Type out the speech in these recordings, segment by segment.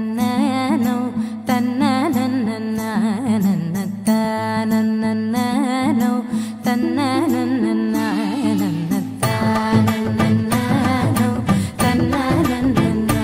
తన్ననో తన్ననన్నననన్న తానన్నననో తన్ననన్నననన్న తానన్నననో తన్ననన్నననన్న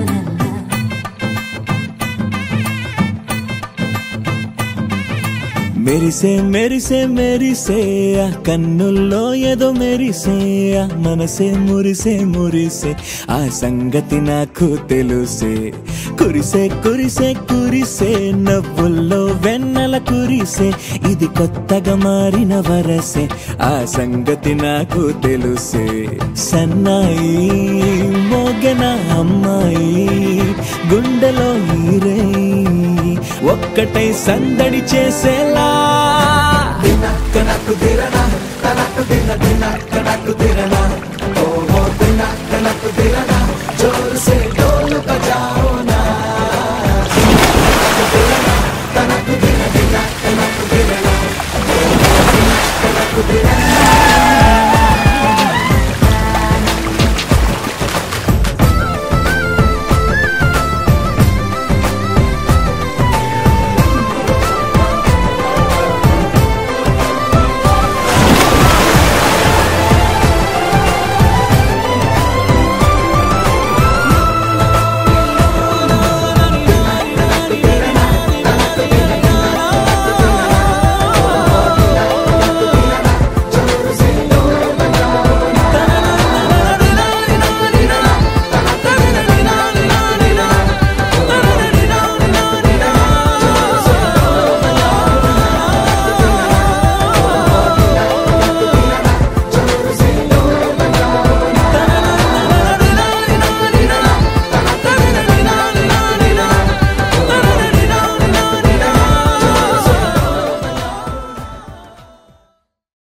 మెరిసే మెరిసే మెరిసే ఆ కన్నుల్లో ఏదో మెరిసే ఆ మనసే మురిసే మురిసే ఆ సంగతి నాకు తెలుసే కురిసే కురిసే కురిసే నవ్వుల్లో వెన్నెల కురిసే ఇది కొత్తగా మారిన వరసే ఆ సంగతి నాకు తెలుసే సన్నాయి మోగన అమ్మాయి గుండెలో ఈరే ఒక్కటై సందడి చేసేలా దినక్క నాకు దిరనా తనకు దిన దినక్క నాకు దిరనా